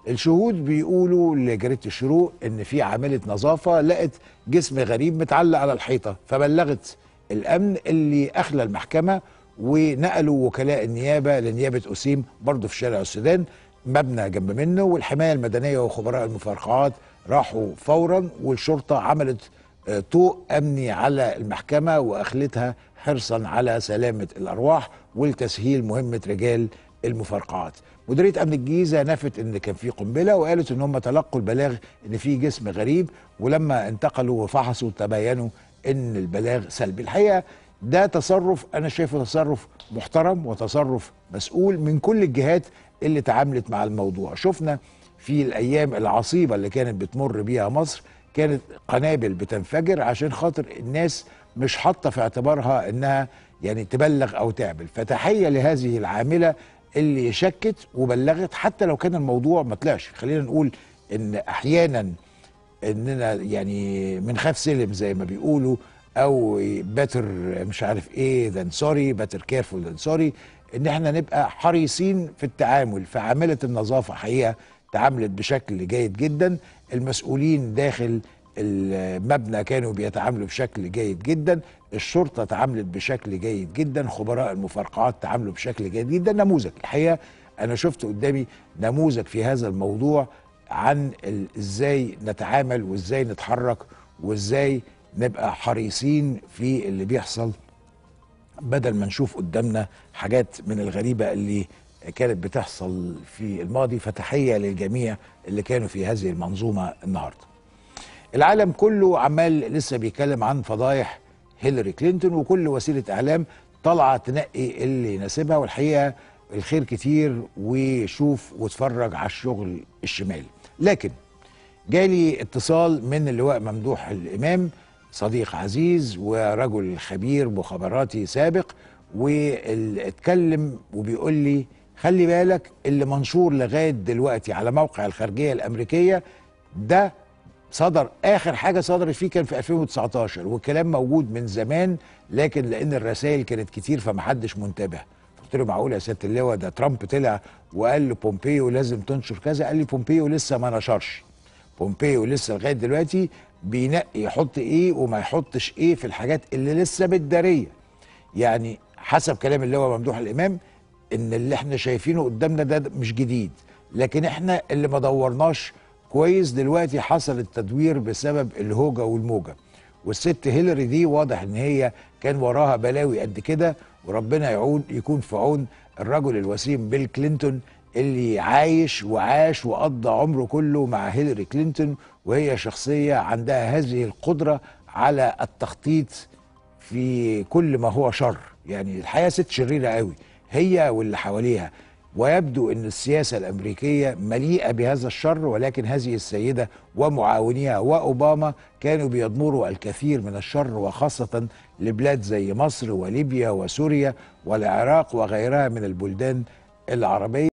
الشهود بيقولوا لجريده الشروق ان في عامله نظافه لقت جسم غريب متعلق على الحيطه فبلغت الامن اللي اخلى المحكمه ونقلوا وكلاء النيابه لنيابه اسيم برضه في شارع السودان مبنى جنب منه والحمايه المدنيه وخبراء المفرقعات راحوا فورا والشرطه عملت آه، طوق امني على المحكمه واخلتها حرصا على سلامه الارواح ولتسهيل مهمه رجال المفرقعات. مديريه امن الجيزه نفت ان كان في قنبله وقالت ان هم تلقوا البلاغ ان في جسم غريب ولما انتقلوا وفحصوا تبينوا ان البلاغ سلبي. الحقيقه ده تصرف انا شايفه تصرف محترم وتصرف مسؤول من كل الجهات اللي تعاملت مع الموضوع. شفنا في الايام العصيبه اللي كانت بتمر بيها مصر كانت قنابل بتنفجر عشان خاطر الناس مش حاطه في اعتبارها انها يعني تبلغ او تعمل فتحيه لهذه العامله اللي شكت وبلغت حتى لو كان الموضوع ما طلعش خلينا نقول ان احيانا اننا يعني بنخاف سلم زي ما بيقولوا او باتر مش عارف ايه ذان سوري باتر كيرفول ذان سوري ان احنا نبقى حريصين في التعامل فعامله النظافه حقيقه تعاملت بشكل جيد جدا المسؤولين داخل المبنى كانوا بيتعاملوا بشكل جيد جدا الشرطة تعاملت بشكل جيد جدا خبراء المفرقعات تعاملوا بشكل جيد جدا نموذج الحقيقة أنا شفت قدامي نموذج في هذا الموضوع عن ال- ازاي نتعامل وازاي نتحرك وازاي نبقى حريصين في اللي بيحصل بدل ما نشوف قدامنا حاجات من الغريبة اللي كانت بتحصل في الماضي فتحية للجميع اللي كانوا في هذه المنظومة النهاردة العالم كله عمال لسه بيتكلم عن فضايح هيلاري كلينتون وكل وسيلة إعلام طالعة تنقي اللي يناسبها والحقيقة الخير كتير وشوف واتفرج على الشغل الشمالي لكن جالي اتصال من اللواء ممدوح الإمام صديق عزيز ورجل خبير مخابراتي سابق واتكلم وبيقول لي خلي بالك اللي منشور لغايه دلوقتي على موقع الخارجيه الامريكيه ده صدر اخر حاجه صدرت فيه كان في 2019 والكلام موجود من زمان لكن لان الرسائل كانت كتير فمحدش منتبه قلت له معقول يا سياده اللواء ده ترامب طلع وقال لبومبيو لازم تنشر كذا قال لي بومبيو لسه ما نشرش بومبيو لسه لغايه دلوقتي بينقي يحط ايه وما يحطش ايه في الحاجات اللي لسه متداريه يعني حسب كلام اللواء ممدوح الامام ان اللي احنا شايفينه قدامنا ده مش جديد لكن احنا اللي ما دورناش كويس دلوقتي حصل التدوير بسبب الهوجه والموجه والست هيلاري دي واضح ان هي كان وراها بلاوي قد كده وربنا يعون يكون في عون الرجل الوسيم بيل كلينتون اللي عايش وعاش وقضى عمره كله مع هيلاري كلينتون وهي شخصيه عندها هذه القدره على التخطيط في كل ما هو شر يعني الحياة ست شريرة قوي هي واللي حواليها ويبدو أن السياسة الأمريكية مليئة بهذا الشر ولكن هذه السيدة ومعاونيها وأوباما كانوا بيضمروا الكثير من الشر وخاصة لبلاد زي مصر وليبيا وسوريا والعراق وغيرها من البلدان العربية